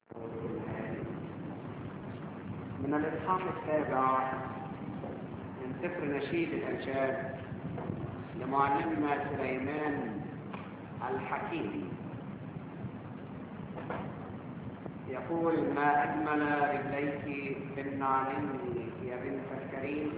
من الإصحاح السابع من سفر نشيد الأنشاد لمعلمنا سليمان الحكيم يقول ما أجمل رجليك في النعلين يا بنت الكريم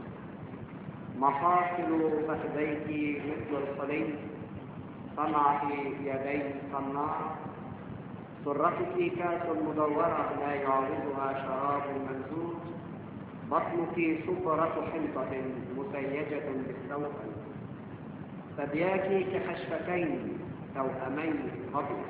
مفاصل فخذيك مثل الصليب صنع في يدي صناع سرتك كاس مدورة لا يعرضها شراب منزوج بطنك سفرة حنطة مسيجة بالسوق ثدياك كخشفتين توأمين غضب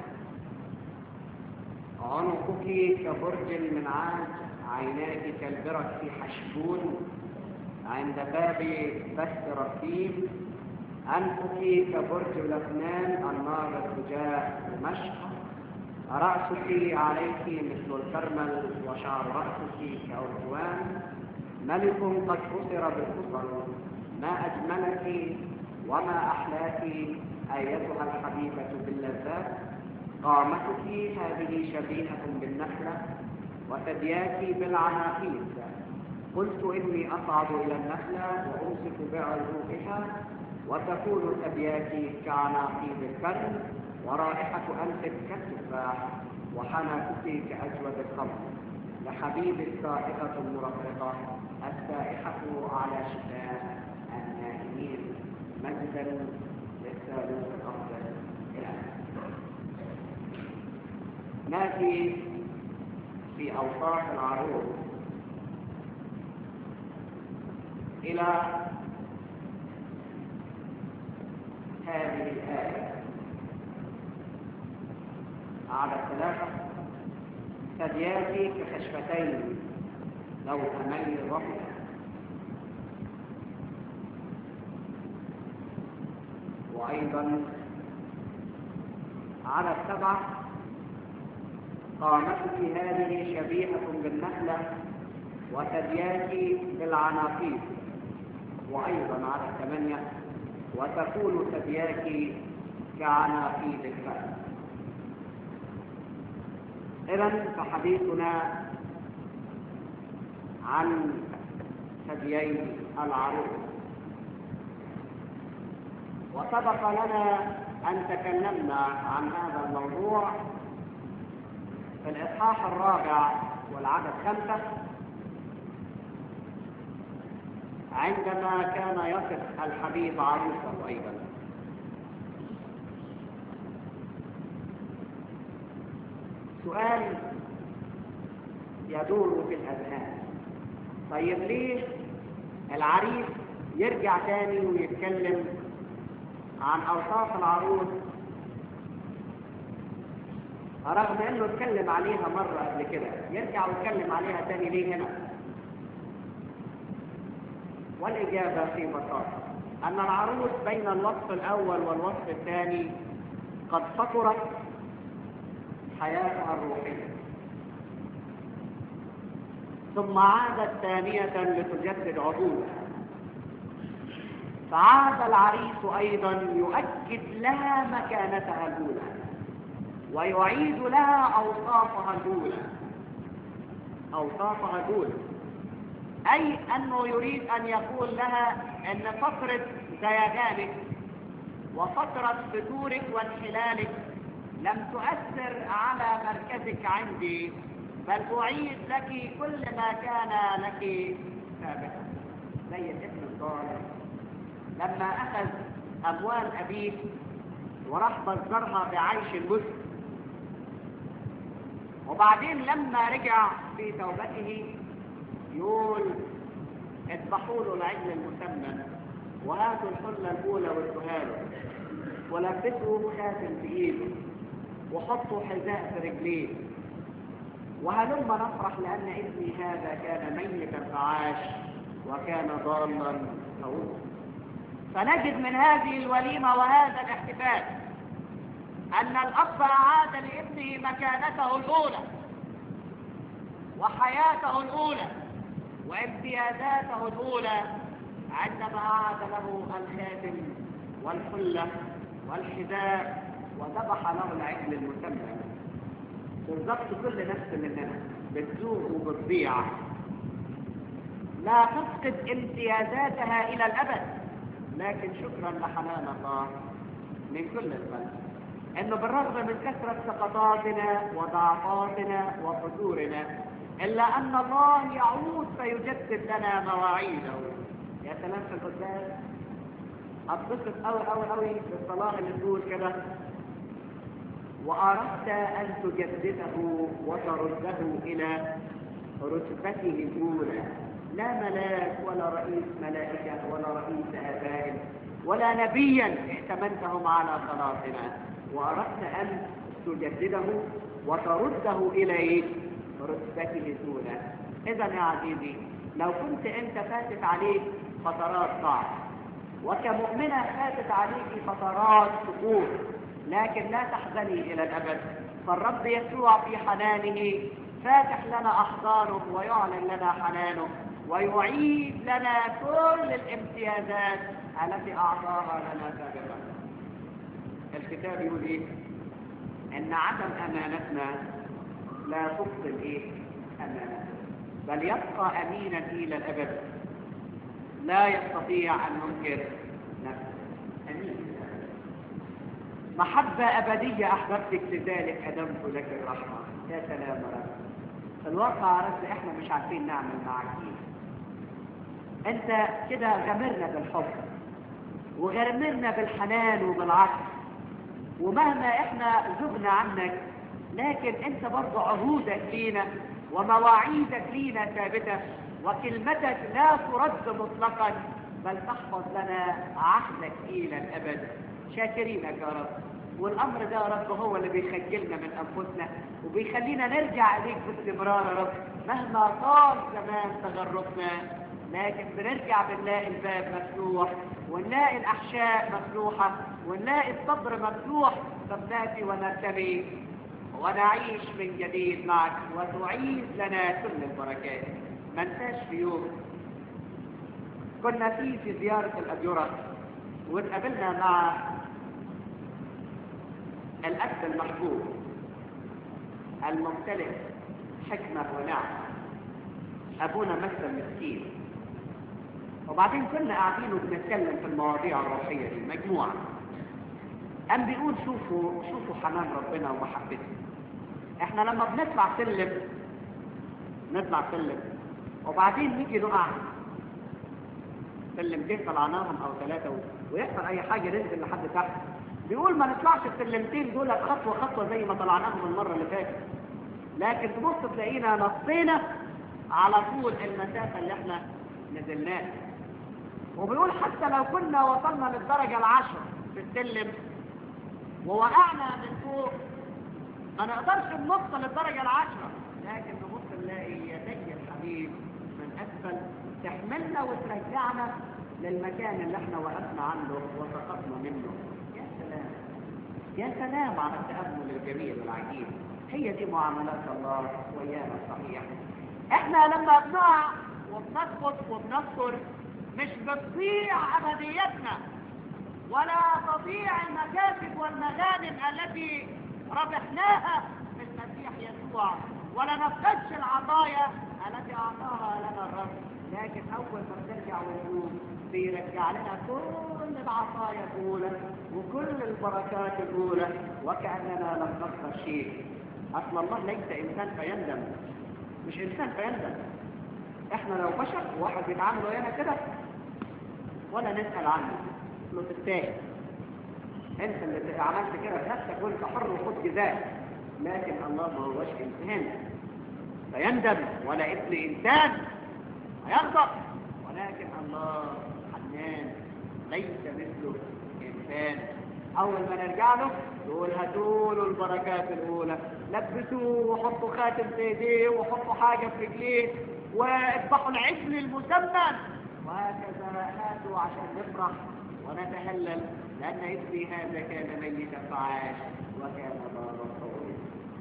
عنقك كبرج المنعاج عيناك كالبرك في حشبون عند باب بث رصيم أنفك كبرج لبنان النار اتجاه دمشق رأسك عليك مثل الكرمل وشعر رأسك كأردوان ملك قد أسر بالقصر ما أجملك وما أحلاك أيتها الحبيبة باللذات قامتك هذه شبيهة بالنخلة وثدياك بالعناقيد قلت إني أصعد إلى النخلة وأمسك بعروقها وتكون ثدياك كعناقيد الكرم ورائحة أنفك كالتفاح وحنكك كأجود الخمر لحبيب السائقة المرققة السائحة على شفاء النائمين مجدا للثالوث الأفضل إلى ناتي في أوصاف العروض إلى هذه الآية على ثلاثة ثدياتي كخشفتين لو أمي الرفض وأيضا على السبع قامتك هذه شبيهة بالنخلة وثدياك بالعناقيد وأيضا على الثمانية وتكون ثدياك كعناقيد الفأس إذا فحديثنا عن ثديي العروض وسبق لنا أن تكلمنا عن هذا الموضوع في الإصحاح الرابع والعدد خمسة عندما كان يصف الحبيب عروسه أيضا سؤال يدور في الأذهان طيب ليه العريس يرجع تاني ويتكلم عن أوصاف العروس رغم انه اتكلم عليها مرة قبل كده يرجع ويتكلم عليها تاني ليه هنا والإجابة في بساطة أن العروس بين الوصف الأول والوصف الثاني قد فطرت حياتها الروحية ثم عادت ثانية لتجدد عهودها فعاد العريس أيضا يؤكد لها مكانتها الأولى ويعيد لها أوصافها الأولى أوصافها الأولى أي أنه يريد أن يقول لها أن فترة زيغانك وفترة فتورك وانحلالك لم تؤثر على مركزك عندي بل أعيد لك كل ما كان لك سابقا زي الابن الضال لما أخذ أموال أبيه وراح بزرها بعيش المسك وبعدين لما رجع في توبته يقول اذبحوا له العجل المسمن وهاتوا الحلة الأولى وادوها له ولبسوا خاتم في إيده وحطوا حذاء في رجليه وهلم نفرح لأن ابني هذا كان ميتا فعاش وكان ضالا فوز فنجد من هذه الوليمة وهذا الاحتفال أن الأب أعاد لابنه مكانته الأولى وحياته الأولى وامتيازاته الأولى عندما أعاد له الخاتم والحلة والحذاء وذبح له العجل المسمى بالظبط كل نفس مننا بتزوغ وبتضيع لا تفقد امتيازاتها إلى الأبد لكن شكرا لحنان الله من كل القلب انه بالرغم من كثرة سقطاتنا وضعفاتنا وفتورنا الا ان الله يعود فيجدد لنا مواعيده يا سلام في القداس اتبسط قوي قوي قوي في الصلاه اللي تقول كده واردت ان تجدده وترده الى رتبته الاولى لا ملاك ولا رئيس ملائكه ولا رئيس ابائل ولا نبيا ائتمنتهم على صلاتنا واردت ان تجدده وترده اليه رتبته الاولى اذا يا عزيزي لو كنت انت فاتت عليك فترات ضعف وكمؤمنة فاتت عليك فترات سقوط لكن لا تحزني إلى الأبد فالرب يسوع في حنانه فاتح لنا أحضانه ويعلن لنا حنانه ويعيد لنا كل الامتيازات التي أعطاها لنا سابقا الكتاب يقول إيه؟ أن عدم أمانتنا لا تبطل إيه؟ أمانتنا بل يبقى أمينا إلى الأبد لا يستطيع أن ينكر نفسه أمين محبة أبدية أحببتك لذلك أدمت لك الرحمة يا سلام يا رب في الواقع عرفت إحنا مش عارفين نعمل معك إيه أنت كده غمرنا بالحب وغمرنا بالحنان وبالعطف ومهما إحنا زغنا عنك لكن أنت برضه عهودك لينا ومواعيدك لينا ثابتة وكلمتك لا ترد مطلقا بل تحفظ لنا عهدك إلى الأبد شاكرينك يا رب والأمر ده يا رب هو اللي بيخجلنا من أنفسنا وبيخلينا نرجع إليك باستمرار يا رب مهما طال زمان تغربنا لكن بنرجع بنلاقي الباب مفتوح ونلاقي الأحشاء مفتوحة ونلاقي الصدر مفتوح فبناتي ونرتمي ونعيش من جديد معك وتعيد لنا كل البركات ما انساش في يوم كنا فيه في زيارة الأديرة واتقابلنا مع الأب المحبوب الممتلئ حكمة ونعمة أبونا مثل مسكين وبعدين كنا قاعدين وبنتكلم في المواضيع الروحية دي مجموعة قام بيقول شوفوا شوفوا حنان ربنا ومحبته احنا لما بنطلع سلم نطلع سلم وبعدين نيجي نقع سلمتين طلعناهم او ثلاثة ويحصل اي حاجة ننزل لحد تحت بيقول ما نطلعش السلمتين دول خطوة خطوة زي ما طلعناهم المرة اللي فاتت لكن تبص تلاقينا نصينا على طول المسافة اللي احنا نزلناها وبيقول حتى لو كنا وصلنا للدرجة العشرة في السلم ووقعنا من فوق ما نقدرش ننط للدرجة العشرة لكن نبص نلاقي يدي الحبيب من أسفل تحملنا وترجعنا للمكان اللي احنا وقفنا عنده وسقطنا منه يا سلام يا سلام على التأمل الجميل والعجيب هي دي معاملات الله ويانا صحيح احنا لما بنقع وبنسقط وبنذكر مش بتضيع ابديتنا ولا تضيع المكاسب والمغانم التي ربحناها في المسيح يسوع ولا نفقدش العطايا التي اعطاها لنا الرب لكن اول ما بنرجع ونقول بيرجع لنا كل العطايا الاولى وكل البركات الاولى وكاننا لم نخسر شيء اصل الله ليس انسان فيندم مش انسان فيندم احنا لو بشر واحد بيتعامل ويانا كده ولا نسال عنه له تستاهل انت اللي عملت كده بنفسك وانت حر وخد جزاء لكن الله ما هوش انسان فيندم ولا ابن انسان هيغضب ولكن الله حنان ليس مثله انسان اول ما نرجع له يقول هاتوا له البركات الاولى لبسوه وحطوا خاتم في ايديه وحطوا حاجه في رجليه واذبحوا العجل المسمن وهكذا هاتوا عشان نفرح ونتهلل لأن ابني هذا كان ميتا فعاش وكان بابا طويل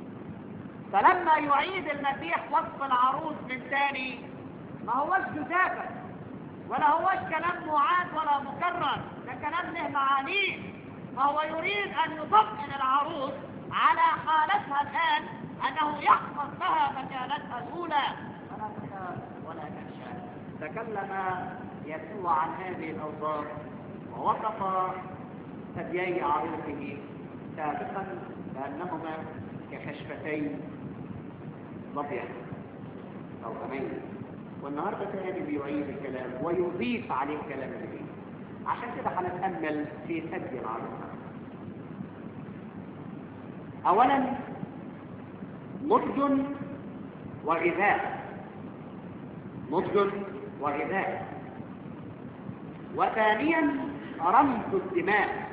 فلما يعيد المسيح وصف العروس من ثاني ما هوش جزافة ولا هوش كلام معاد ولا مكرر ده كلام له معانيه ما هو يريد أن يطمئن العروس على حالتها الآن أنه يحفظ لها مكانتها الأولى فلا تخاف ولا تخشى تكلم يسوع عن هذه الأوصاف ووصف ثديي عروسه سابقا بأنهما كخشفتي ضبية أو أمين والنهارده تاني بيعيد الكلام ويضيف عليه كلام جديد عشان كده هنتأمل في ثدي العروسة أولا نضج وغذاء نضج وغذاء وثانيا رمز الدماء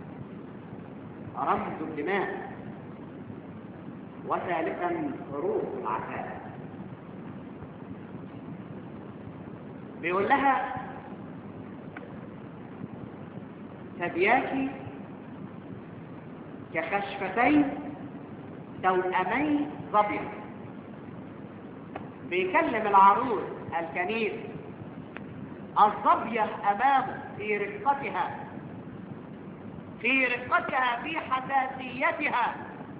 رمز الدماء وثالثا روح العفاف بيقول لها ثدياك كخشفتين توأمي ظبي بيكلم العروس الكنيس الظبية أمامه في رقتها في رقتها في حساسيتها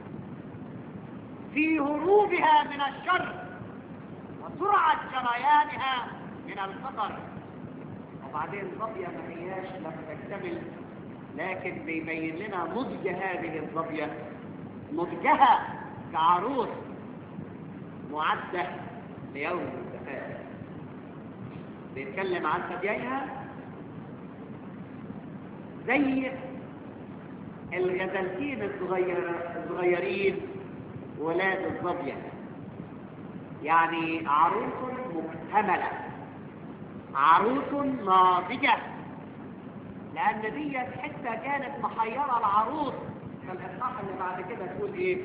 في هروبها من الشر وسرعة جريانها من الخطر وبعدين ظبية ما هياش لم تكتمل لكن بيبين لنا نضج هذه الظبية نضجها كعروس معدة ليوم الزفاف بيتكلم عن ثدييها زي الغزلتين الصغير الصغيرين ولاد الظبية يعني عروس مكتملة عروس ناضجة لأن دي حتى كانت محيرة العروس فالإصحاح اللي بعد كده تقول إيه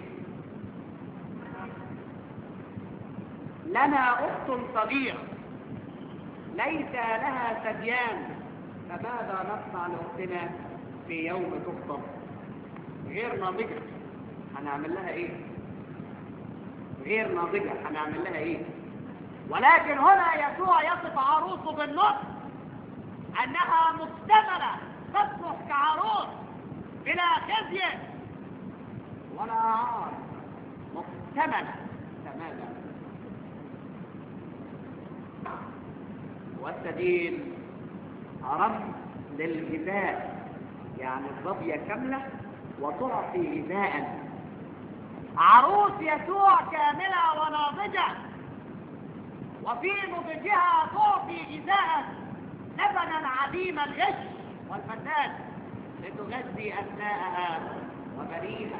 لنا أخت صغيرة ليس لها ثديان فماذا نصنع لأختنا في يوم تخطب غير ناضجة هنعمل لها إيه غير ناضجة هنعمل لها إيه ولكن هنا يسوع يصف عروسه بالنص أنها مكتملة تصلح كعروس بلا خزي ولا عار مكتملة تماما والسدين رمز للغذاء يعني الظبية كاملة وتعطي غذاء عروس يسوع كاملة وناضجة وفي نضجها تعطي غذاء لبنا عديم الغش والفساد لتغذي أبنائها وبنيها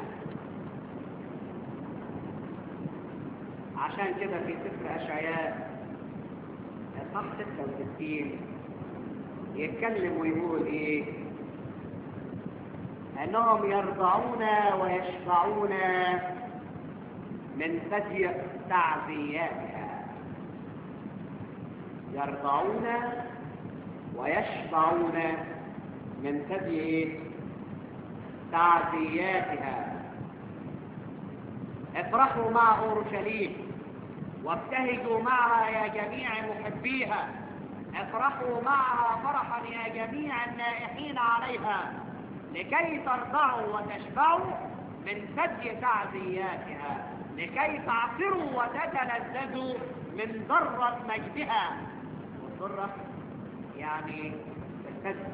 عشان كده في سفر أشعياء الصح 66 يتكلم ويقول ايه انهم يرضعون ويشبعون من ثدي تعزياتها يرضعون ويشبعون من ثدي تعزياتها افرحوا مع اورشليم وابتهجوا معها يا جميع محبيها افرحوا معها فرحا يا جميع النائحين عليها لكي ترضعوا وتشبعوا من ثدي تعزياتها لكي تعصروا وتتلذذوا من ضرة مجدها والضرة يعني الثدي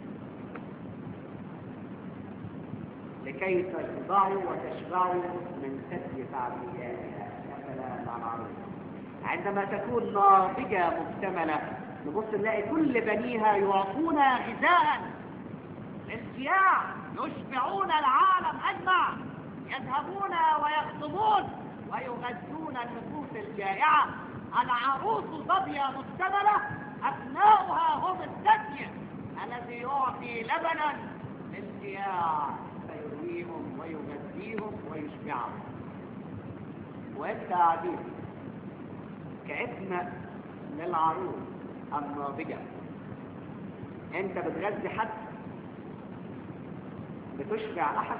لكي ترضعوا وتشبعوا من ثدي تعزياتها يا سلام على العروس عندما تكون ناضجة مكتملة نبص نلاقي كل بنيها يعطون غذاء انتياع يشبعون العالم أجمع يذهبون ويخطبون ويغذون النفوس الجائعة العروس ضبية مكتملة أبناؤها هم الثدي الذي يعطي لبنا انتياع فيرويهم ويغذيهم ويشبعهم وانت عزيز كاسم للعروس الناضجة انت بتغذي حد بتشبع احد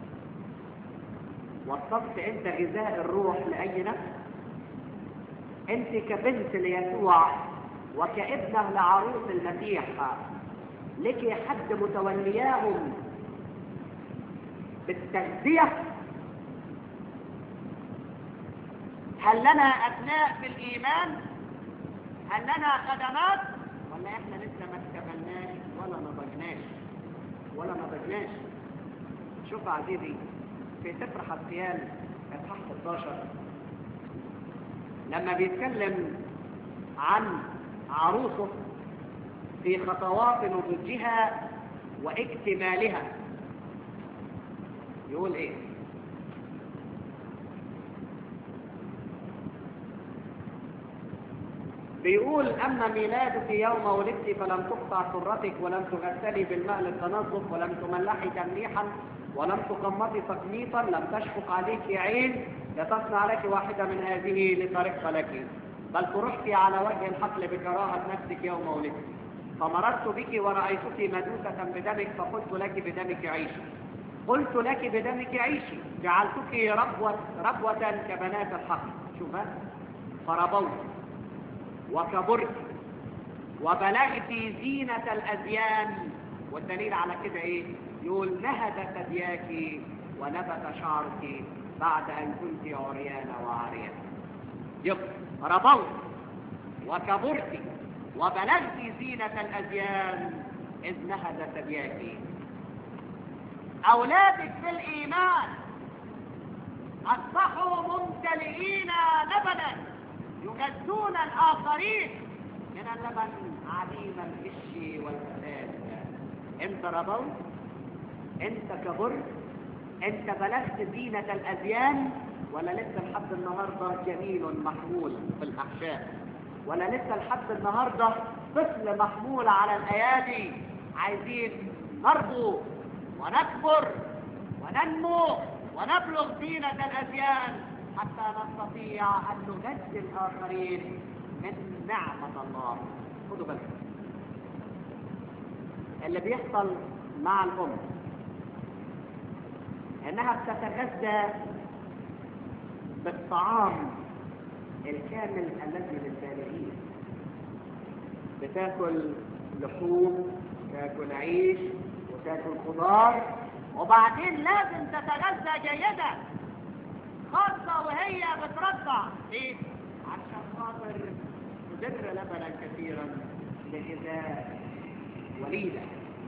وصلت انت غذاء الروح لاي نفس انت كبنت ليسوع وكابنه لعروس المسيح لك حد متولياهم بالتغذية هل لنا أبناء في الإيمان هل لنا خدمات ولا احنا لسه ما اكتملناش ولا نضجناش ولا نضجناش شوف عزيزي في سفر حسيان اصحاح 16 لما بيتكلم عن عروسه في خطوات نضجها واكتمالها يقول ايه بيقول أما ميلادك يوم ولدت فلم تقطع سرتك ولم تغسلي بالماء للتنظف ولم تملحي تمليحا ولم تقمطي تقميطا لم تشفق عليك عين لتصنع لك واحدة من هذه لطريق لك بل فرحت على وجه الحقل بكراهة نفسك يوم ولدت فمررت بك ورأيتك مدوسة بدمك فقلت لك بدمك عيشي قلت لك بدمك عيشي جعلتك ربوة, ربوة كبنات الحقل شوف فربوت وكبرت وبلغت زينة الأزيان والدليل على كده ايه يقول نهد ثدياك ونبت شعرك بعد أن كنت عريانة وعارية يبقى ربوت وكبرت وبلغت زينة الأزيان إذ نهد ثدياك أولادك في الإيمان أصبحوا ممتلئين لبنا يغذون الآخرين من اللبن عديم الغش والفساد انت رضوت انت كبرت انت بلغت زينة الأزيان ولا لسه لحد النهاردة جميل محمول في الأحشاء ولا لسه لحد النهاردة طفل محمول على الأيادي عايزين نربو ونكبر وننمو ونبلغ زينة الأزيان حتى نستطيع أن نغذي الآخرين من نعمة الله خدوا بالكم اللي بيحصل مع الأم إنها بتتغذى بالطعام الكامل الذي للبالغين بتاكل لحوم تاكل عيش وتاكل خضار وبعدين لازم تتغذى جيدا خاصة وهي بترضع ليه؟ عشان خاطر تدر لبنا كثيرا لغذاء وليدة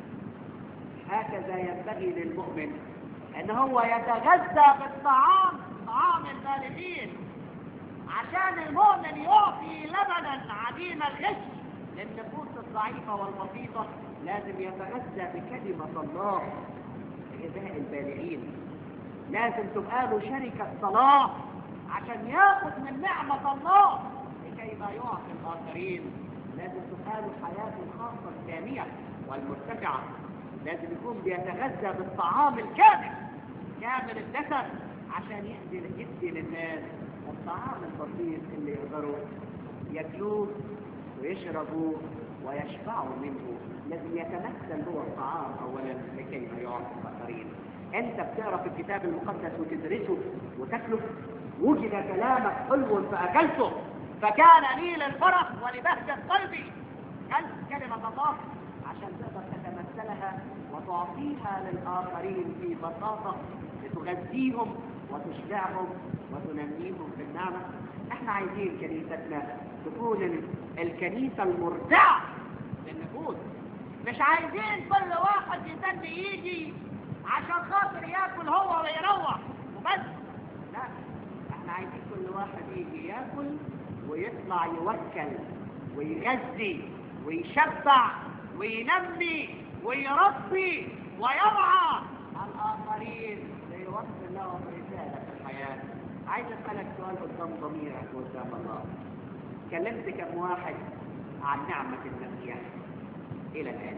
هكذا ينبغي للمؤمن ان هو يتغذى بالطعام طعام البالغين عشان المؤمن يعطي لبنا عديم الغش للنفوس الضعيفة والبسيطة لازم يتغذى بكلمة الله غذاء البالغين لازم تبقى له شركة صلاة عشان ياخد من نعمة الله لكي ما يعطي الآخرين لازم تبقى له حياته الخاصة السامية والمرتفعة لازم يكون بيتغذى بالطعام الكامل كامل الدسم عشان يدي يدي للناس الطعام البسيط اللي يقدروا ياكلوه ويشربوه ويشبعوا منه لازم يتمثل هو الطعام اولا لكي ما يعطي الاخرين انت بتقرا في الكتاب المقدس وتدرسه وتاكله وجد كلامك حلو فاكلته فكان لي للفرح ولبهجة قلبي كلت كلمة الله عشان تقدر تتمثلها وتعطيها للآخرين في بساطة لتغذيهم وتشبعهم وتنميهم في النعمة احنا عايزين كنيستنا تكون الكنيسة المرضعة للنفوس مش عايزين كل واحد يسمي يجي عشان خاطر ياكل هو ويروح وبس لا احنا عايزين كل واحد يجي ياكل ويطلع يوكل ويغذي ويشبع وينمي ويربي ويرعى الآخرين ليوصل لهم رسالة في الحياة عايز أسألك سؤال قدام ضميرك قدام الله كلمت كم واحد عن نعمة المسيح إلى الآن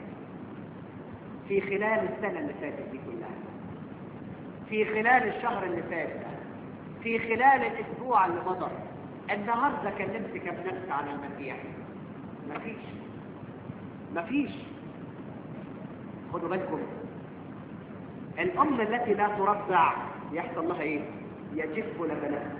في خلال السنة اللي فاتت دي كلها في خلال الشهر اللي فات في خلال الأسبوع اللي مضى النهاردة كلمت كم نفس عن المسيح مفيش مفيش خدوا بالكم الأم التي لا ترضع يحصل لها ايه يجف لبنها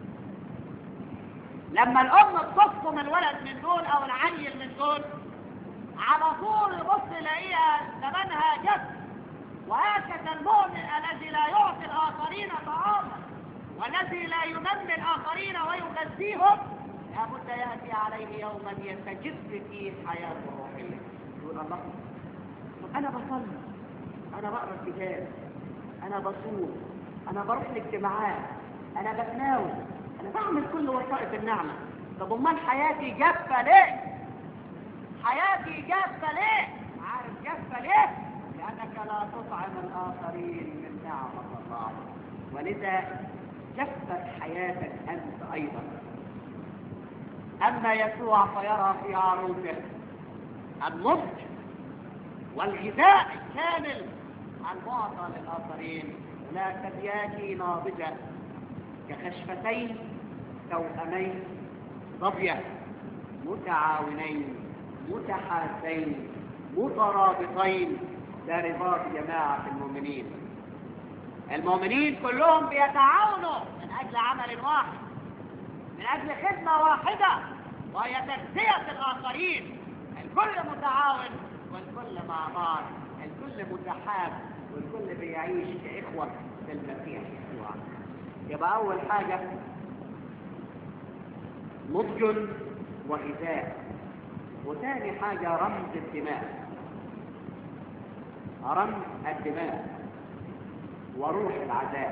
لما الأم بتفطم الولد من دول أو العيل من دول على طول يبص يلاقيها لبنها جف وهكذا المؤمن الذي لا يعطي الآخرين طعاما والذي لا ينمي الآخرين ويغذيهم لابد يأتي عليه يوما يستجد فيه حياته الروحية يقول الله طب أنا بصلي أنا بقرأ الكتاب أنا بصوم أنا بروح الاجتماعات أنا بتناول أنا بعمل كل وسائط النعمة طب أمال حياتي جافة ليه؟ حياتي جافة ليه؟ عارف جافة ليه؟ لأنك لا تطعم الآخرين من نعمة الله ولذا جفت حياتك أنت أيضا أما يسوع فيرى في عروسه النضج والغذاء الكامل المعطى للآخرين لا تبياكي ناضجة كخشفتين توأمين ضبية متعاونين متحاسين مترابطين ده رباط جماعة المؤمنين المؤمنين كلهم بيتعاونوا من أجل عمل واحد من أجل خدمة واحدة وهي تغذية الآخرين الكل متعاون والكل مع بعض الكل متحاب والكل بيعيش كإخوة في المسيح يسوع يبقى أول حاجة نضج وغذاء وثاني حاجة رمز الدماء رمز الدماء وروح العذاب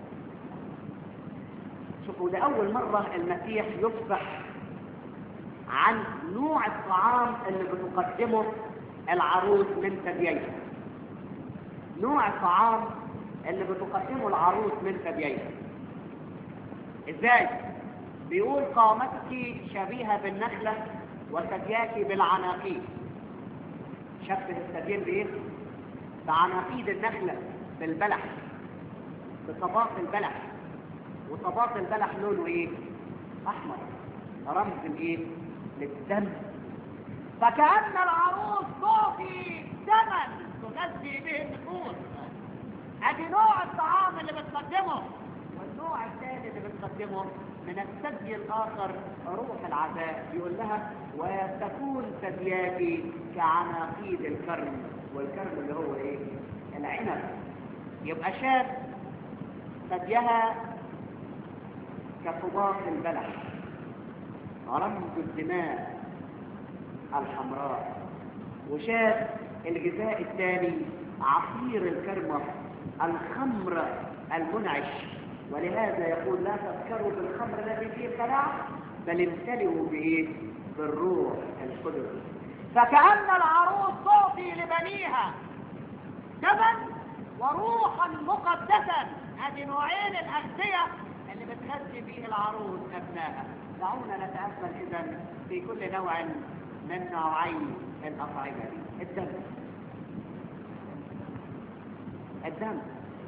شوفوا ده أول مرة المسيح يفصح عن نوع الطعام اللي بتقدمه العروس من ثدييها نوع الطعام اللي بتقدمه العروس من ثدييها ازاي بيقول قامتك شبيهة بالنخلة وثدياك بالعناقيد شبه الثديين بايه بعناقيد النخلة بالبلح بطباق البلح وطباق البلح لونه ايه احمر رمز الايه للدم فكأن العروس تعطي دما تغذي به النفوس ادي نوع الطعام اللي بتقدمه والنوع الثاني اللي بتقدمه من الثدي الاخر روح العذاب يقول لها وتكون ثدياك كعناقيد الكرم والكرم اللي هو ايه العنب يبقى شاف ثديها كطباق البلح رمز الدماء الحمراء وشاف الغذاء الثاني عصير الكرمة الخمر المنعش ولهذا يقول لا تذكروا بالخمر الذي فيه خلاع بل امتلئوا بايه بالروح القدس فكأن العروس تعطي لبنيها دما وروحا مقدسا هذه نوعين الأغذية اللي بتغذي به العروس أبنائها دعونا نتأمل إذا في كل نوع من نوعي الأطعمة دي الدم الدم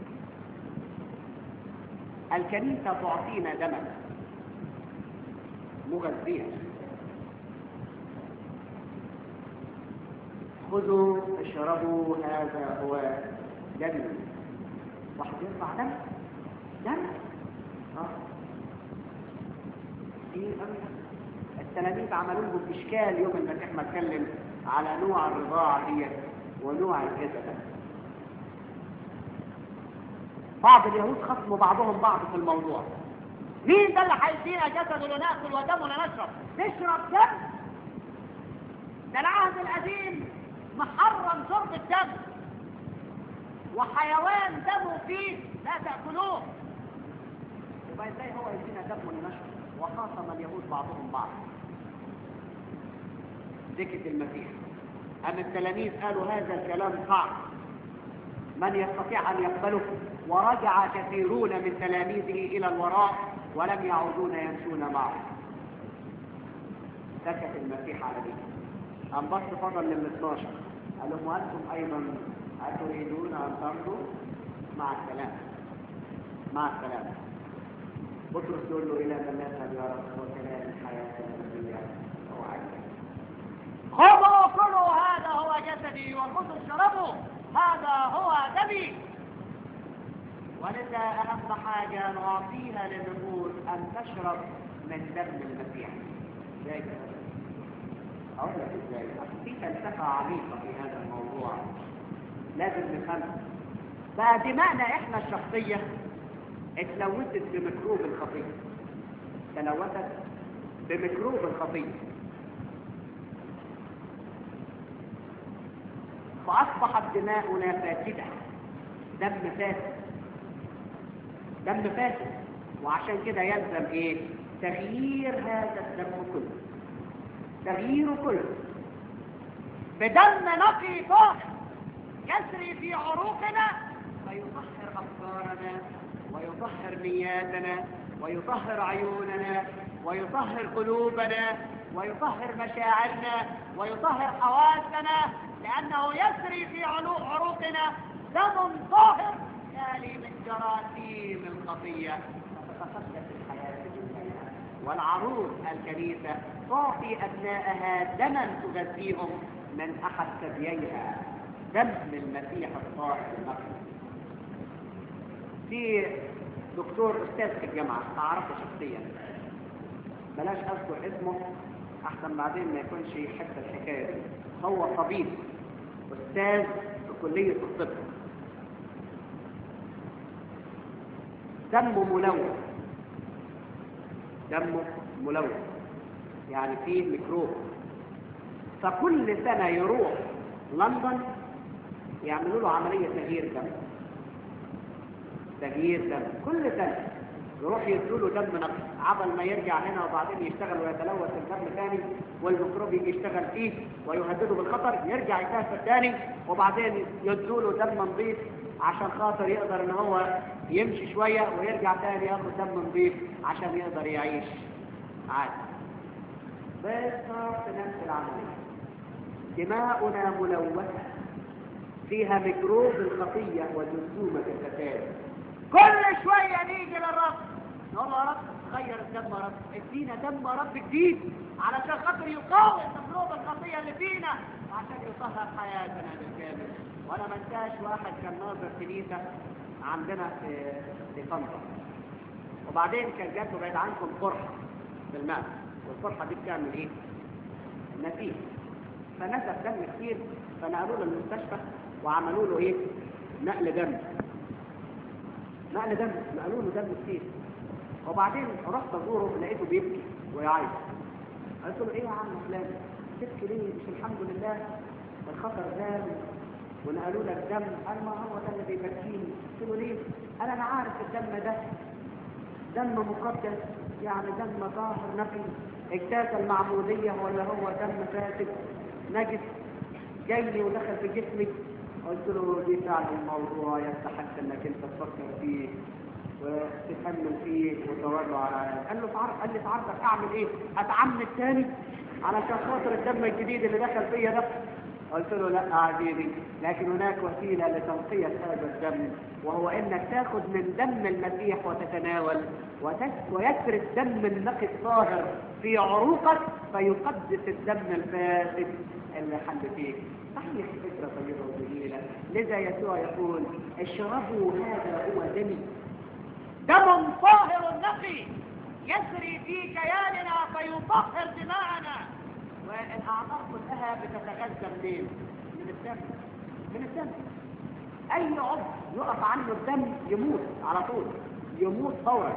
الكنيسة تعطينا دما مغذيا خذوا اشربوا هذا هو دم واحد يرفع دم دم اه كتير قوي التلاميذ عملوا له اشكال يوم المسيح ما اتكلم على نوع الرضاعه ديت ونوع الجسد بعض اليهود خصموا بعضهم بعض في الموضوع مين ده اللي هيدينا جسد لناكل ودم لنشرب نشرب دم ده العهد القديم محرم شرب الدم وحيوان دمه فيه لا تأكلوه يبقى ازاي هو يدينا دم لنشرب وخاصم اليهود بعضهم بعض سكت المسيح أما التلاميذ قالوا هذا الكلام صعب من يستطيع أن يقبله ورجع كثيرون من تلاميذه إلى الوراء ولم يعودون يمشون معه سكت المسيح على ذلك أم بص فضل لل 12 قال لهم وأنتم أيضا أتريدون أن تمضوا مع السلامة مع السلامة بطرس يقول له إلى من نذهب يا رب وكلام الحياة الأبدية وعدك خذوا كلوا هذا هو جسدي وخذوا اشربوا هذا هو دمي ولذا أهم حاجة نعطيها للنفوس أن تشرب من دم المسيح ازاي أقول لك ازاي في فلسفة عميقة في هذا الموضوع لازم نفهمها بقى دماءنا احنا الشخصية اتلوثت بميكروب الخطية تلوثت بميكروب الخطية فأصبحت دماؤنا فاسدة دم فاسد دم فاسد وعشان كده يلزم ايه تغيير هذا الدم كله تغييره كله بدم نقي طاهر يسري في عروقنا فيطهر افكارنا ويطهر نياتنا ويطهر عيوننا ويطهر قلوبنا ويطهر مشاعرنا ويطهر حواسنا لانه يسري في عروقنا دم طاهر خالي من جراثيم الخطيه فتتقدس الحياه والعروس الكنيسه تعطي ابنائها دما تغذيهم من احد ثدييها دم المسيح الطاهر المقدس في دكتور استاذ في الجامعه اعرفه شخصيا بلاش اذكر اسمه احسن بعدين ما يكونش يحب الحكايه دي هو طبيب استاذ في كليه الطب دمه ملوث دمه ملوث يعني فيه ميكروب فكل سنه يروح لندن يعملوا له عمليه تغيير دم تغيير دم كل سنه يروح يدوا له دم نقي عبل ما يرجع هنا وبعدين يشتغل ويتلوث الدم ثاني والميكروب يجي يشتغل فيه ويهدده بالخطر يرجع يسافر ثاني وبعدين يدوا له دم نظيف عشان خاطر يقدر ان هو يمشي شويه ويرجع ثاني ياخد دم نظيف عشان يقدر يعيش عادي بالظبط نفس العمليه دماؤنا ملوثه فيها ميكروب الخطيه وجرثومه الفساد كل شوية نيجي للرب نقول يا رب غير الدم يا رب ادينا دم يا رب جديد علشان خاطر يقاوم ميكروب الخطية اللي فينا وعشان يطهر حياتنا بالكامل وانا ما انساش واحد كان ناظر كنيسة عندنا في في طنطا وبعدين كان جات له بعيد عنكم قرحة في الماء والقرحة دي بتعمل ايه؟ نتيجة فنزف دم كتير فنقلوا له المستشفى وعملوا له ايه؟ نقل دم نقل دم نقلوا له دم كتير وبعدين رحت ازوره لقيته بيبكي ويعيط قلت له ايه يا عم فلان تبكي ليه مش الحمد لله الخطر زال ونقلوا لك دم قال ما هو ده اللي بيبكيني قلت له ليه قال انا عارف الدم ده دم مقدس يعني دم طاهر نقي اجتاز المعمودية ولا هو دم فاسد نجس جاي لي ودخل في جسمي قلت له دي فعلا الموضوع يستحق انك انت تفكر فيه وتكمل فيه وتورع على قال له تعرف قال لي تعرفك اعمل ايه اتعمد تاني علشان خاطر الدم الجديد اللي دخل فيا ده قلت له لا عزيزي لكن هناك وسيله لتنقيه هذا الدم وهو انك تاخذ من دم المسيح وتتناول ويسري الدم النقي الطاهر في عروقك فيقدس الدم الفاسد اللي حل فيك صحيح فكرة طيبة وجميلة لذا يسوع يقول اشربوا هذا هو دمي دم طاهر نقي يسري في كياننا فيطهر دماءنا والاعضاء كلها بتتغذى منين؟ من الدم من الدم اي عضو يقف عنه الدم يموت على طول يموت فورا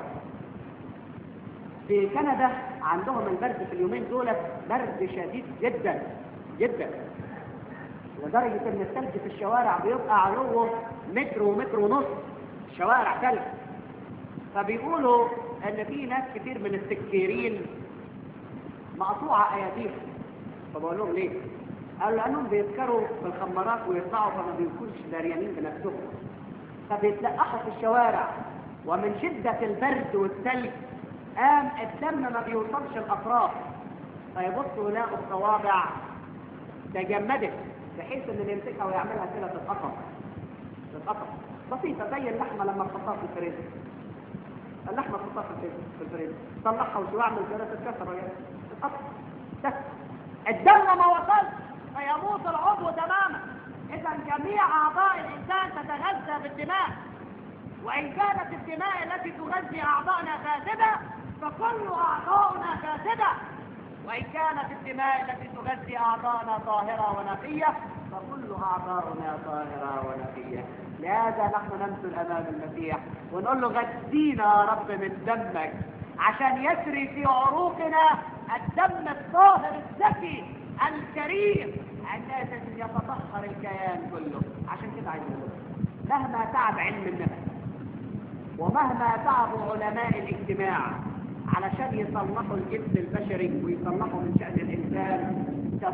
في كندا عندهم البرد في اليومين دول برد شديد جدا جدا لدرجة ان الثلج في الشوارع بيبقى علوه متر ومتر ونص شوارع ثلج فبيقولوا ان في ناس كتير من السكيرين مقطوعة اياديهم فبقول لهم ليه؟ قالوا لانهم بيسكروا في الخمارات ويطلعوا فما بيكونش داريانين بنفسهم فبيتلقحوا في الشوارع ومن شدة البرد والثلج قام الدم ما بيوصلش الاطراف فيبصوا يلاقوا الصوابع تجمدت بحيث ان اللي يمسكها ويعملها كده تتقطع تتقطع بسيطة زي اللحمة لما تحطها في الفريزر اللحمة تحطها في الفريزر في الفريزر تطلعها وتعمل كده تتكسر وهي تتقطع ده الدم ما وصلش فيموت العضو تماما اذا جميع اعضاء الانسان تتغذى بالدماء وان كانت الدماء التي تغذي اعضائنا فاسده فكل اعضاؤنا فاسده وإن كانت الدماء التي تغذي أعضاءنا طاهرة ونقية فكل أعضاؤنا طاهرة ونقية لهذا نحن نمثل امام المسيح ونقول له غذينا يا رب من دمك عشان يسري في عروقنا الدم الطاهر الزكي الكريم عندئذ يتطهر الكيان كله عشان كده عايز اقول مهما تعب علم النفس ومهما تعبوا علماء الاجتماع علشان يصلحوا الجنس البشري ويصلحوا من شأن الإنسان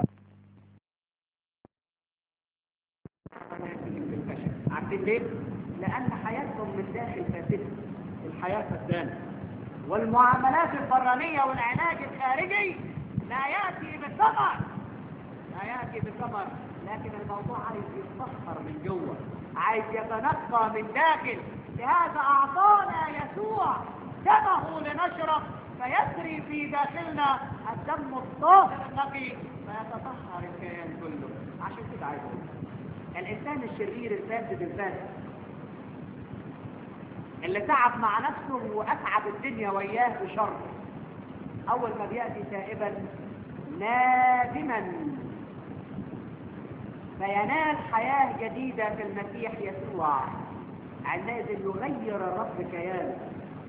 عارفين ليه؟ لأن حياتهم من داخل فاسدة الحياة فسدانة والمعاملات البرانية والعلاج الخارجي لا يأتي بثمر لا يأتي بثمر لكن الموضوع عايز يتطهر من جوه عايز يتنقى من داخل لهذا أعطانا يسوع دمه لنشرب فيسري في داخلنا الدم الطاهر النقي فيتطهر الكيان كله عشان كده عايز اقول الانسان الشرير الفاسد الفاسد اللي تعب مع نفسه واتعب الدنيا وياه بشر اول ما بياتي تائبا نادما فينال حياه جديده في المسيح يسوع عندئذ يغير الرب كيانه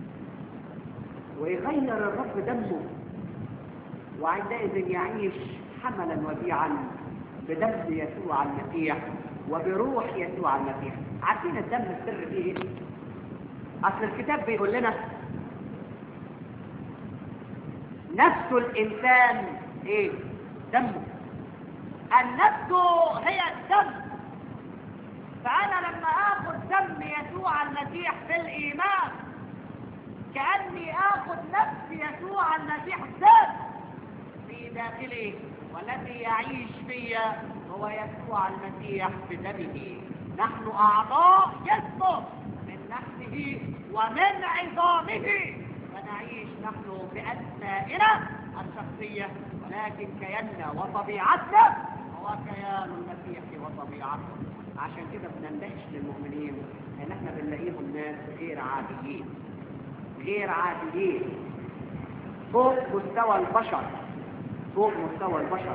ويغير الرب دمه وعندئذ يعيش حملا وديعا بدم يسوع المسيح وبروح يسوع المسيح عارفين الدم السر فيه ايه اصل الكتاب بيقول لنا نفس الانسان ايه دمه النفس هي الدم فانا لما اخذ دم يسوع المسيح في الايمان كاني اخذ نفس يسوع المسيح ذات في داخلي والذي يعيش فيا هو يسوع المسيح بدمه نحن اعضاء جسمه من نفسه ومن عظامه فنعيش نحن باسمائنا الشخصيه ولكن كياننا وطبيعتنا هو كيان المسيح وطبيعته عشان كده بنندهش للمؤمنين ان احنا بنلاقيهم ناس غير عاديين غير عاديين فوق مستوى البشر فوق مستوى البشر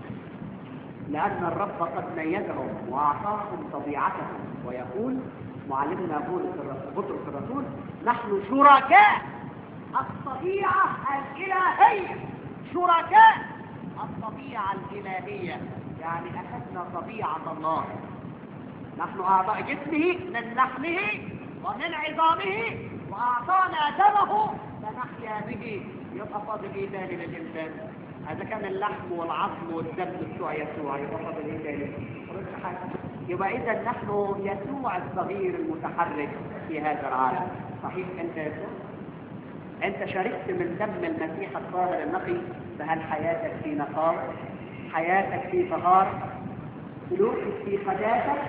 لأن الرب قد ميزهم وأعطاهم طبيعتهم ويقول معلمنا بطرس الرسول نحن شركاء الطبيعة الإلهية شركاء الطبيعة الإلهية يعني أخذنا طبيعة الله نحن أعضاء جسمه من لحمه ومن عظامه وأعطانا دمه فنحيا به يبقى فاضل إيه تاني للإنسان هذا كان اللحم والعظم والدم بتوع يسوع يبقى فاضل إيه تاني يبقى إذا نحن يسوع الصغير المتحرك في هذا العالم صحيح أنت يسوع أنت شربت من دم المسيح الطاهر النقي فهل حياتك في نقاء حياتك في طهارة سلوكك في قداسة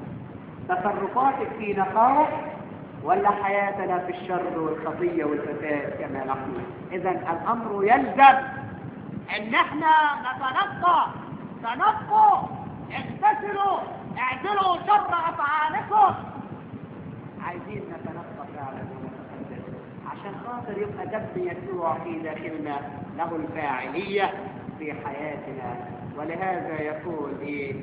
تصرفاتك في نقاوة ولا حياتنا في الشر والخطية والفساد كما نحن إذا الأمر يلزم إن احنا نتنقى تنقوا اغتسلوا اعدلوا شر أفعالكم عايزين نتنقى فعلا ونتقدس عشان خاطر يبقى دم يسوع في داخلنا له الفاعلية في حياتنا ولهذا يقول إيه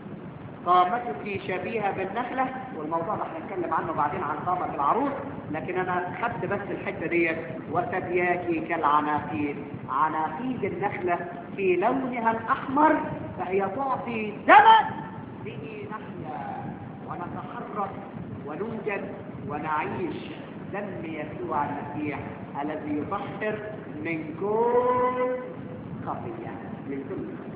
قامتك شبيهة بالنخلة والموضوع ده هنتكلم عنه بعدين عن قامة العروس لكن انا خدت بس الحتة ديت وثدياك كالعناقيد عناقيد النخلة في لونها الاحمر فهي تعطي زمن به نحيا ونتحرك ونوجد ونعيش دم يسوع المسيح الذي يطهر من كل خطيئة من كل خطيئة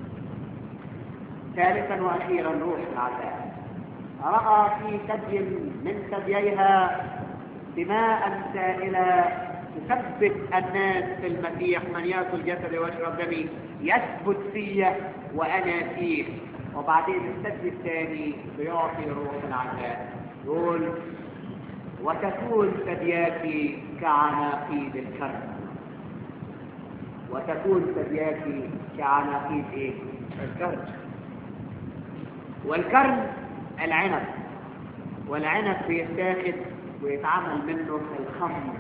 ثالثا واخيرا روح العذاب راى في ثدي من ثدييها دماء سائله تثبت الناس في المسيح من ياكل جسدي ويشرب دمي يثبت فيا وانا فيه وبعدين الثدي الثاني بيعطي روح العذاب يقول وتكون ثدياك كعناقيد الكرم وتكون ثدياك كعناقيد ايه الكرم والكرم العنب والعنب بيتاخد ويتعمل منه الخمر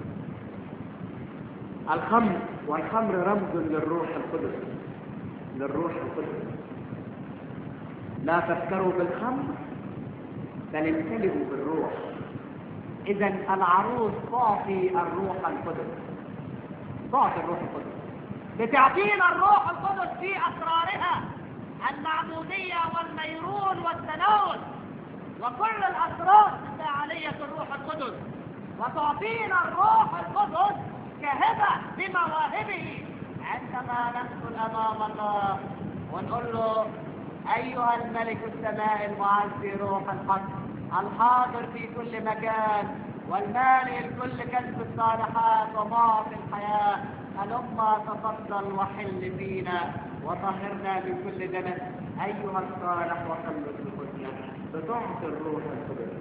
الخمر والخمر رمز للروح القدس للروح القدس لا تفكروا بالخمر بل امتلئوا بالروح اذا العروس تعطي الروح القدس تعطي الروح القدس بتعطينا الروح القدس في اسرارها المعمودية والميرون والتناول وكل الاسرار فعالية الروح القدس وتعطينا الروح القدس كهبة بمواهبه عندما ندخل امام الله ونقول له ايها الملك السماء المعزي روح الحق الحاضر في كل مكان والمالي الكل كسب الصالحات ومعطي الحياة هلما تفضل وحل فينا وطهرنا من كل دنس ايها الصالح وخلص نفوسنا بتعطي الروح القدس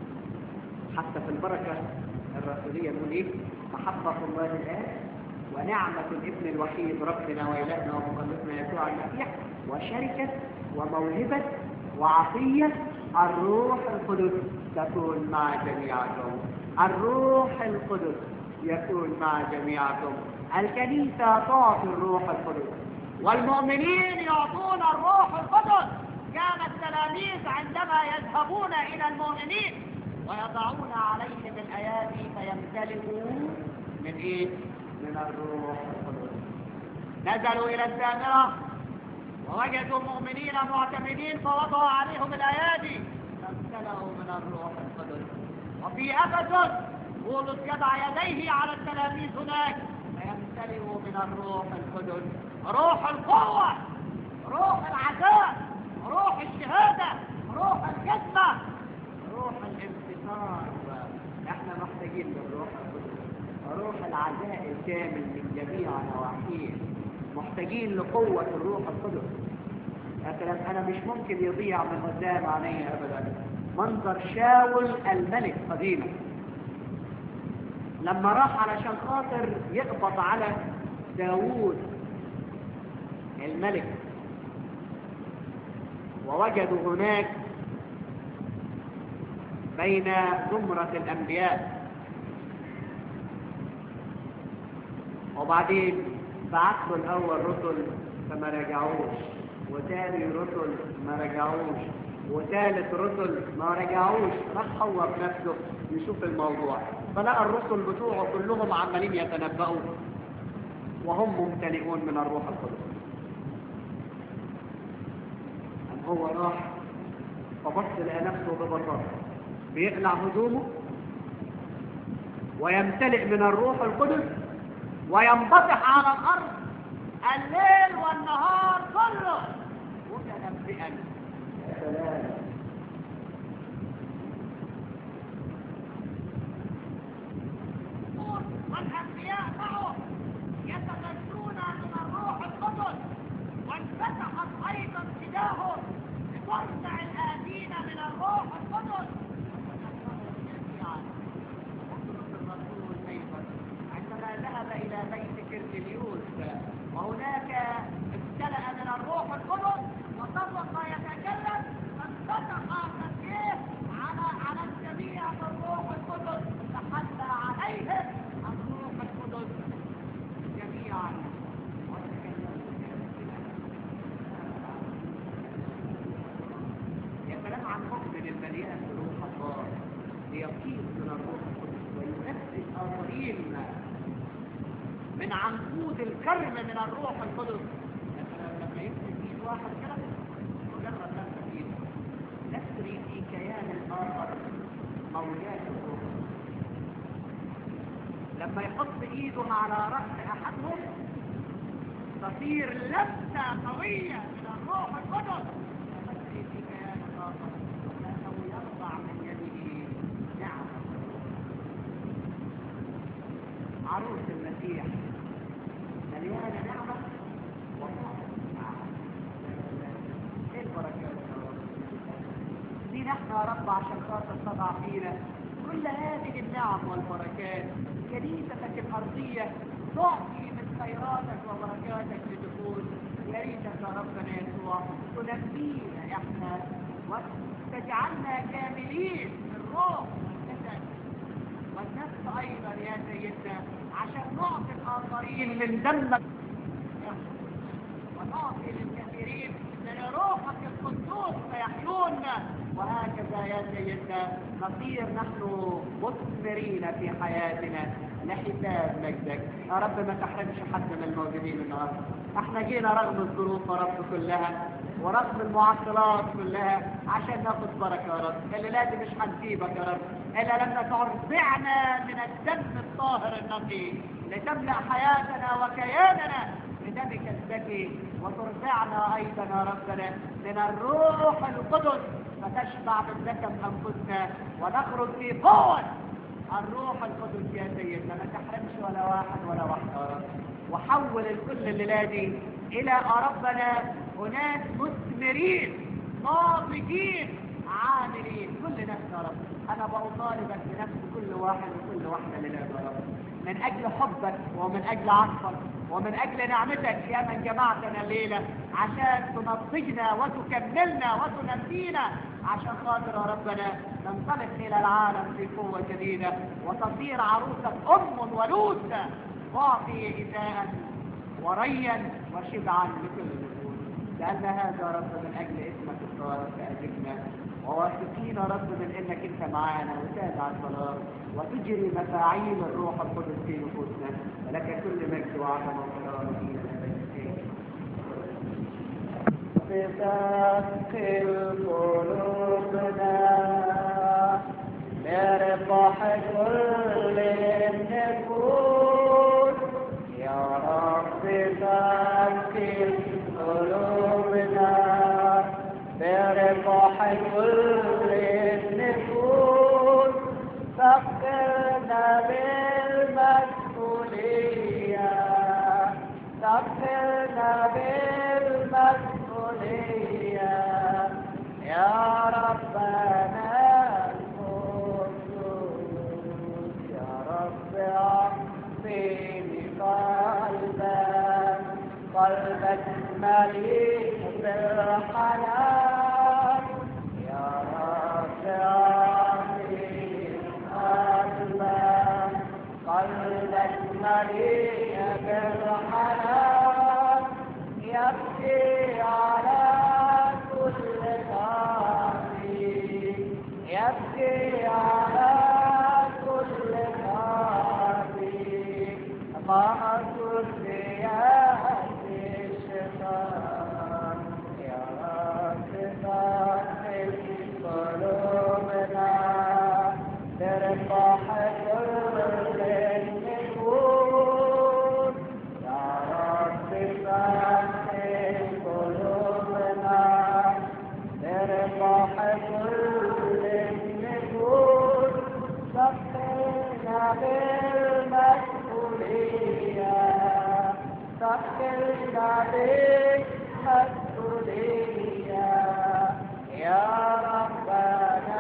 حتى في البركة الرسولية نقول ايه محبة الله الآن ونعمة الابن الوحيد ربنا وإلهنا ومخلصنا يسوع المسيح وشركة وموهبة وعطية الروح القدس تكون مع جميعكم الروح القدس يكون مع جميعكم الكنيسة تعطي الروح القدس والمؤمنين يعطون الروح القدس كان التلاميذ عندما يذهبون إلى المؤمنين ويضعون عليهم الأيادي فيمتلئوا من إيه؟ من الروح القدس نزلوا إلى السامرة ووجدوا مؤمنين معتمدين فوضعوا عليهم الأيادي فامتلأوا من الروح القدس وفي أفسس بولس يضع يديه على التلاميذ هناك فيمتلئوا من الروح القدس روح القوة روح العذاب روح الشهادة روح الجسمة روح الانتصار احنا محتاجين للروح القدس روح العزاء الكامل من جميع نواحيه محتاجين لقوة الروح القدس يا سلام انا مش ممكن يضيع من قدام عيني ابدا منظر شاول الملك قديما لما راح علشان خاطر يقبض على داوود الملك ووجدوا هناك بين زمرة الأنبياء وبعدين بعثوا الأول رسل فما رجعوش وتاني رسل ما رجعوش وثالث رسل ما رجعوش راح هو بنفسه يشوف الموضوع فلقى الرسل بتوعه كلهم عمالين يتنبؤوا وهم ممتلئون من الروح القدس أم هو راح فبص لقى نفسه ببساطة بيقلع هدومه ويمتلئ من الروح القدس وينبطح على الأرض الليل والنهار كله متنبئا يا سلام والأنبياء معه يتغذون من الروح القدس وانفتحت أيضا كداهم لترفع الآتين من الروح القدس الرسول أيضا عندما ذهب إلى بيت كرنليوس وهناك امتلأ من الروح القدس وطبق يتكلم فانفتح تسجيل على على الجميع بالروح القدس تحلى عليهم الروح القدس جميعا يا سلام عن مؤمن المليان بروح الله ليقيم من الروح القدس ويؤسس آخرين من عنقود الكرم من الروح القدس يا سلام لما يمسك ايد واحد كده مجرد لمسه ايده تسري في كيان الاخر موجات الروح لما يحط ايده على راس احدهم تصير لمسه قويه من الروح القدس تسري في كيان الاخر لانه يرفع من يده نعمه عروس المسيح مليانه نعمه ايه البركات يا رب دين احنا يا رب عشان خاطر تضع فينا كل هذه النعم والبركات كنيستك الارضيه تعطي من خيراتك وبركاتك لدخول يا ريتك يا ربنا يسوع تنمينا احنا وتجعلنا كاملين بالروح والجسد والنفس ايضا يا سيدنا عشان نعطي الاخرين من دمك وتعطي للكثيرين من روحك القدوس فيحيون وهكذا يا سيدنا نصير نحن مثمرين في حياتنا لحساب مجدك يا رب ما تحرمش حد من الموجودين النهارده احنا جينا رغم الظروف يا رب كلها ورغم المعطلات كلها عشان ناخد بركه يا رب اللي لازم مش هنسيبك يا رب الا لما ترضعنا من الدم الطاهر النقي لتملا حياتنا وكياننا بدمك الزكي وترضعنا ايضا يا ربنا من الروح القدس فتشبع بالزكى انفسنا ونخرج في قوه الروح القدس يا سيدنا ما تحرمش ولا واحد ولا واحده يا رب وحول الكل الليله دي الى ربنا اناس مثمرين ناضجين عاملين كل نفس يا رب انا بطالبك بنفس كل واحد وكل واحده لله يا رب من اجل حبك ومن اجل عطفك ومن اجل نعمتك يا من جمعتنا الليله عشان تنضجنا وتكملنا وتنمينا عشان خاطر يا ربنا ننطلق الى العالم في قوه جديده وتصير عروسك ام ولوث تعطي إذاء وريا وشبعا لكل النفوس لأن هذا يا رب من أجل اسمك الطاهر فأجبنا وواثقين يا رب من انك انت معانا وتابع الصلاه وتجري مفاعيل الروح القدس في نفوسنا ولك كل مجد وعظمه وكرامه في بثقل قلوبنا مربح كل النفوس يا رب ثقل قلوبنا مربح كل النفوس ثقلنا بالمسؤولية ثقلنا بالمسؤولية يا ربنا القدوس يا رب اعطيني قلبا قلبك مليء بالحنان يا رب اعطيني قلبا قلبك مليء بالحنان يبكي على كل خاطي يبكي على كل خاطي ما أكون بيد الشيطان يا رب باطل قلوبنا ترفع كل النفوس يا رب باطل قلوبنا ترفع كل النفوس ثقلنا بالمسؤولية ثقلنا بالمسؤولية يا ربنا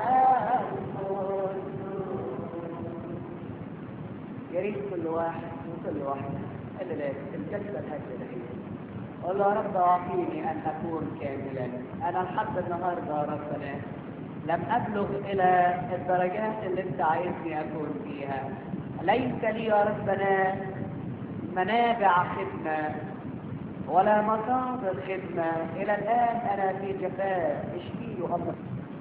يا ريت كل واحد وكل واحدة اللي لازم الجلسة الهجة دهية قول له يا رب أعطيني أن أكون كاملا أنا لحد النهاردة يا ربنا لم أبلغ إلى الدرجات اللي أنت عايزني أكون فيها ليس لي يا ربنا منابع خدمة ولا مصادر خدمة إلى الآن أنا في جفاف اشفي أمر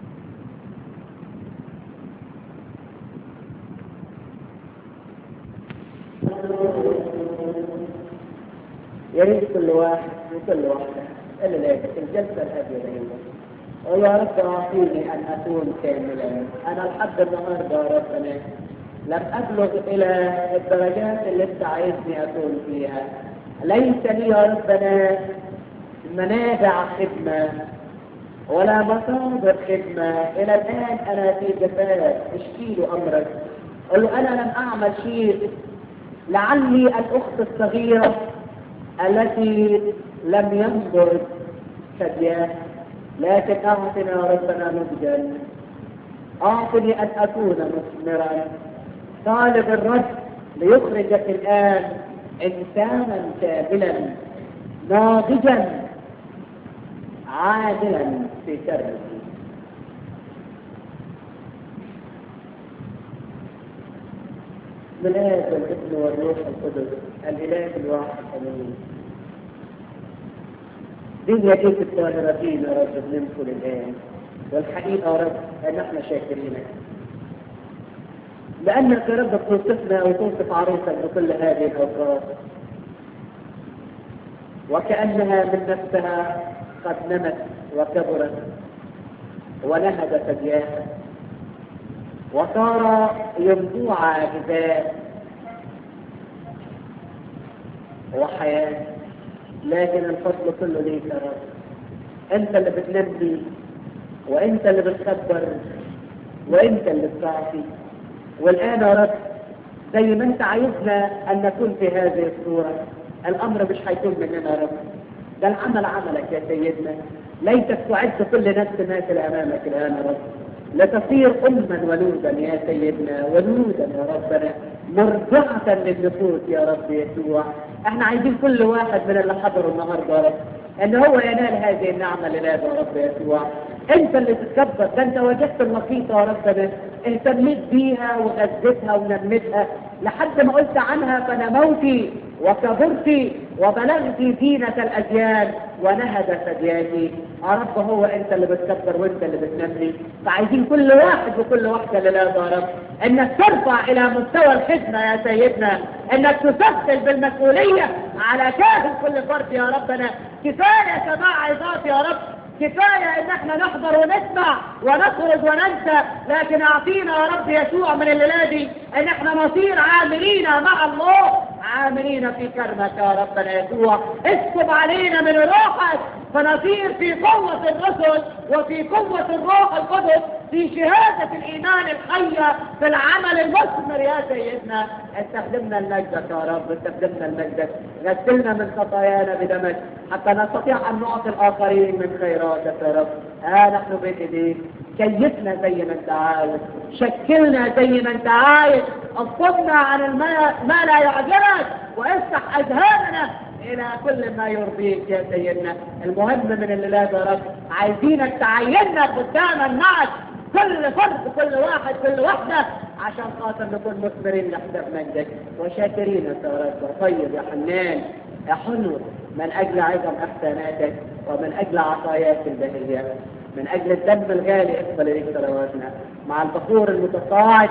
يا ريت كل واحد وكل واحدة اللي لازم الجلسة الهادية دايما قول يا رب أعطيني أن أكون كاملا أنا لحد النهاردة يا ربنا لم أبلغ إلى الدرجات اللي أنت عايزني أكون فيها ليس لي يا ربنا منابع خدمة ولا مصادر خدمة إلى الآن أنا في جفاف اشكي له أمرك قل له أنا لم أعمل شيء لعلي الأخت الصغيرة التي لم ينظر ثدياه لكن أعطنا يا ربنا نضجا أعطني أن أكون مثمرا طالب الرب ليخرجك الآن إنسانا كاملا ناضجا عادلا في سره من الآب والابن والروح القدس الإله الواحد أمين دي يديك الطاهرة فينا يا رب بنمكن الآن والحقيقة يا رب أن احنا شاكرينك لأنك يا رب توصفنا وتوصف عروسك بكل هذه الأوقات وكأنها من نفسها قد نمت وكبرت ونهد ثدياها وصار ينبوع غذاء وحياة لكن الفضل كله ليك يا رب انت اللي بتنبي وانت اللي بتخبر وانت اللي بتعطي والان يا رب زي ما انت عايزنا ان نكون في هذه الصورة الامر مش هيكون مننا يا رب ده العمل عملك يا سيدنا ليتك تعد كل نفس ماثل امامك الان يا رب لتصير اما ولودا يا سيدنا ولودا يا ربنا مرضعة للنفوس يا رب يسوع احنا عايزين كل واحد من اللي حضروا النهارده يا رب ان هو ينال هذه النعمه لله يا رب يسوع انت اللي تتكبر ده انت وجدت اللقيطه يا ربنا اهتميت بيها وغذيتها ونمتها لحد ما قلت عنها فنموت وكبرت وبلغت زينة الأديان ونهد ثدياني يا رب هو أنت اللي بتكبر وأنت اللي بتنمي فعايزين كل واحد وكل واحدة لله يا رب إنك ترفع إلى مستوى الخدمة يا سيدنا إنك تثقل بالمسؤولية على كاهل كل فرد يا ربنا كفاية سماع عظات يا رب كفاية ان احنا نحضر ونسمع ونخرج وننسى لكن اعطينا يا رب يسوع من الليلة دي ان احنا نصير عاملين مع الله عاملين في كرمك يا ربنا يسوع اسكب علينا من روحك فنصير في قوة الرسل وفي قوة الروح القدس في شهادة الإيمان الحية في العمل المثمر يا سيدنا استخدمنا المجدك يا رب استخدمنا المجدك غسلنا من خطايانا بدمك حتى نستطيع أن نعطي الآخرين من خيراتك يا رب ها نحن بين ايديك كيفنا زي ما انت عايز شكلنا زي ما انت عايز اصبنا عن الما ما لا يعجبك وافتح اذهاننا الى كل ما يرضيك يا سيدنا المهم من الليلة يا رب عايزينك تعيننا قداما معك كل فرد كل واحد كل واحدة عشان خاطر نكون مثمرين لحساب مجدك وشاكرين يا رب طيب يا حنان يا حلو من اجل عظم احساناتك ومن اجل عطاياك البهية من اجل الدم الغالي اقبل اليك صلواتنا مع البخور المتصاعد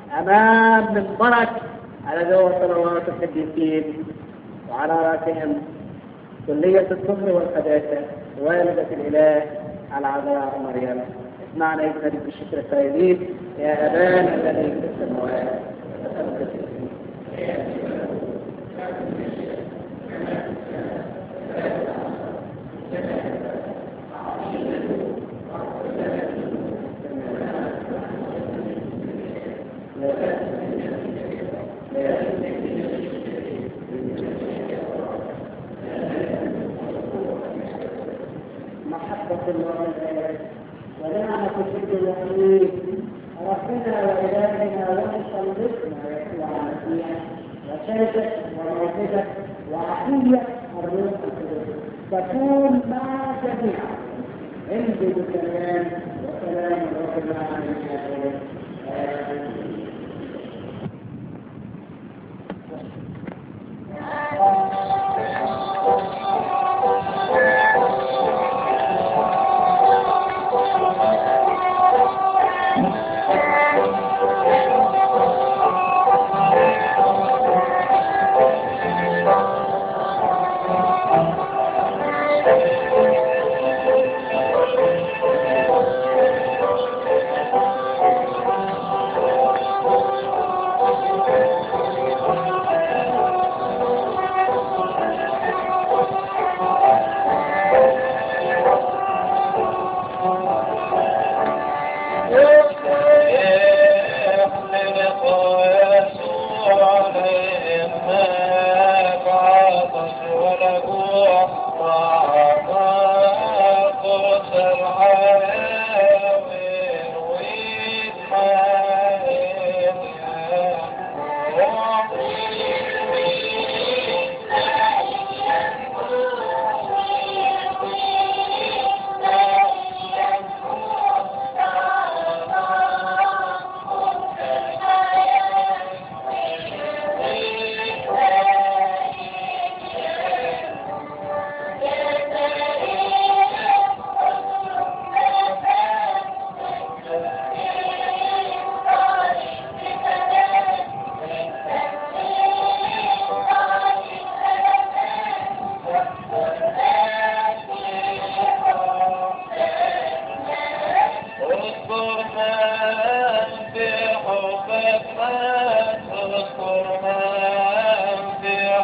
امام منبرك على هو صلوات القديسين وعلى راسهم كلية الطهر والقداسة والدة الإله العذراء مريم اسمعنا يسند بالشكر الطيبين يا أبانا الذي في السماوات محبة الله ونعمة الجد الوحيد ربنا وإلهنا ومخلصنا يسوع المسيح وشركة وموجودة وعطية الروح القدس تكون مع جميعا عندي بسلام وسلام الرب مع جميعا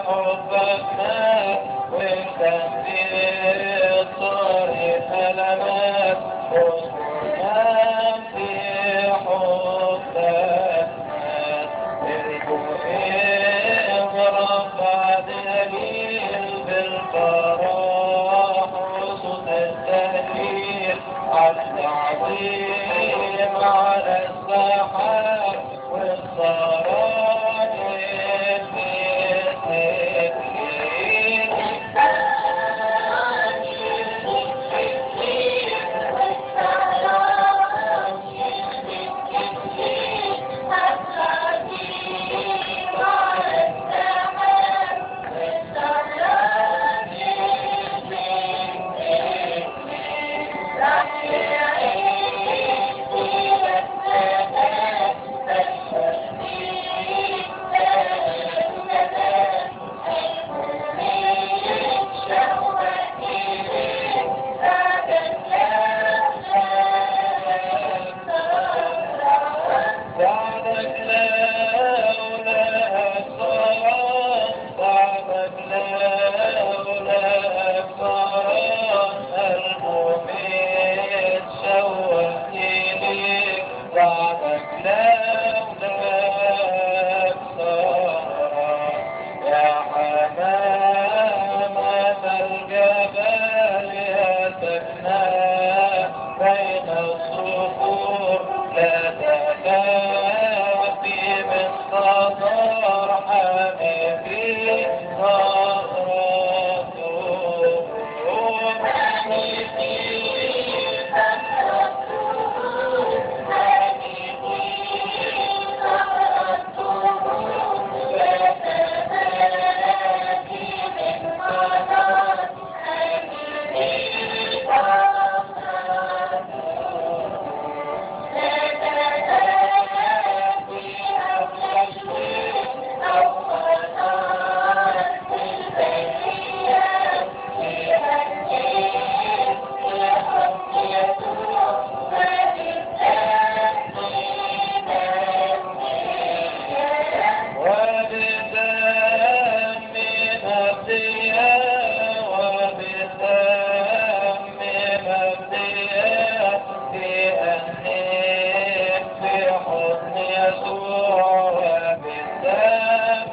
حبك مات والتنبيه صار كلمات وصرنا في حبك مات اضرب بعد نبيل بالفراح وصوت التهليل على التعظيم على السحاب والصلاة بعدك لولا الصلاة بعدك لولا الصلاة المؤمن شوقتني بعدك لولا الصلاة يا حمامة الجبال يا سكنى بين الصخور لا تخافي من خطر حبيبي وبدم مبديا وبدم مبديا بأني في حضن يسوع وبدم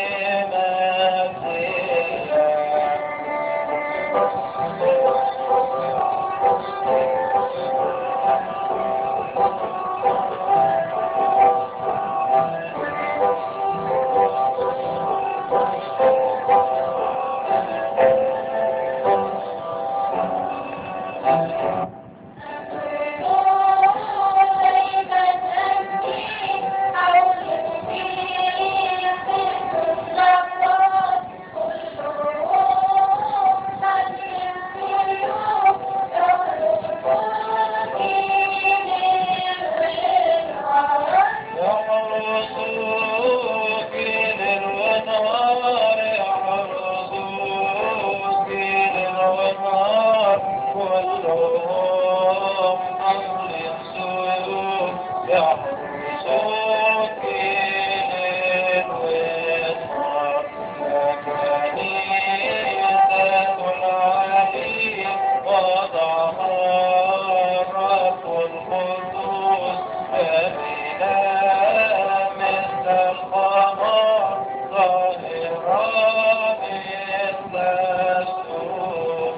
يحرسوك ليل ونهار يحرسوك ليل ونهار كلهم حمل سيوف يحرسوك ليل ونهار يا كنيسة العلي وضعها الرب القدوس جميلة مثل القمر ظاهرة مثل الشمس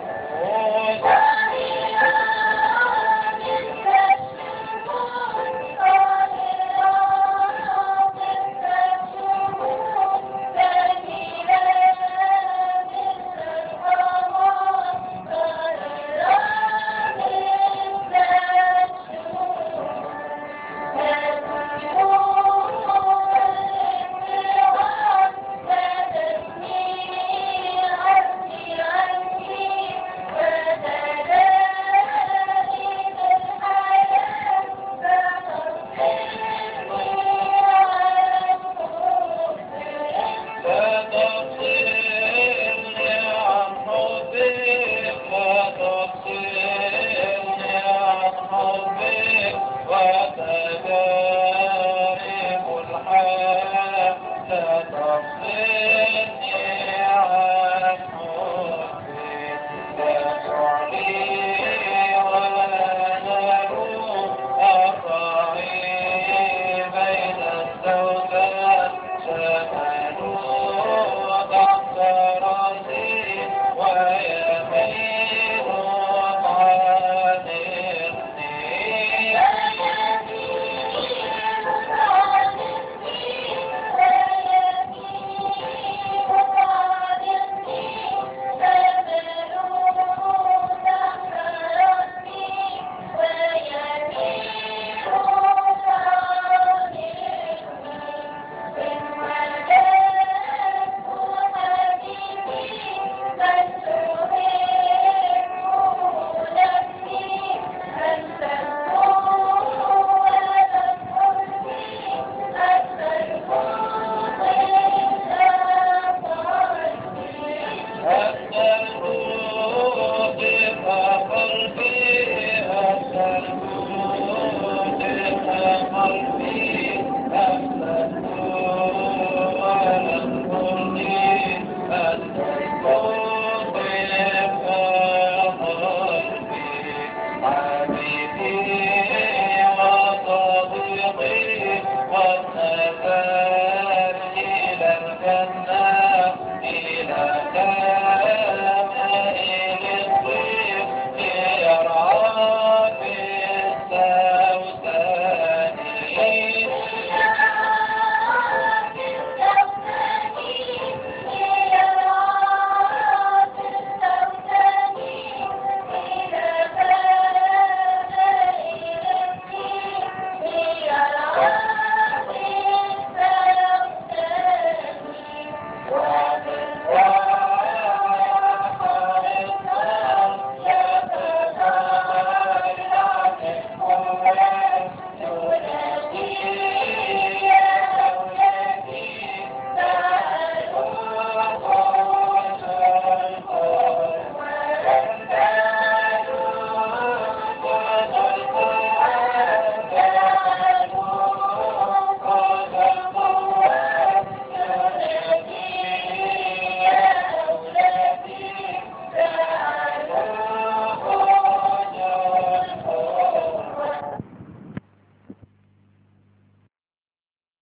لا تفصلني عن حبك لا تفصلني عن حبك وتجارب الحياة لا تفصلني عن حبي لا تعلي ولا نروم أطاعي بين الزوجات شملوا وضعت راسي ويمين إلى الجنة إلى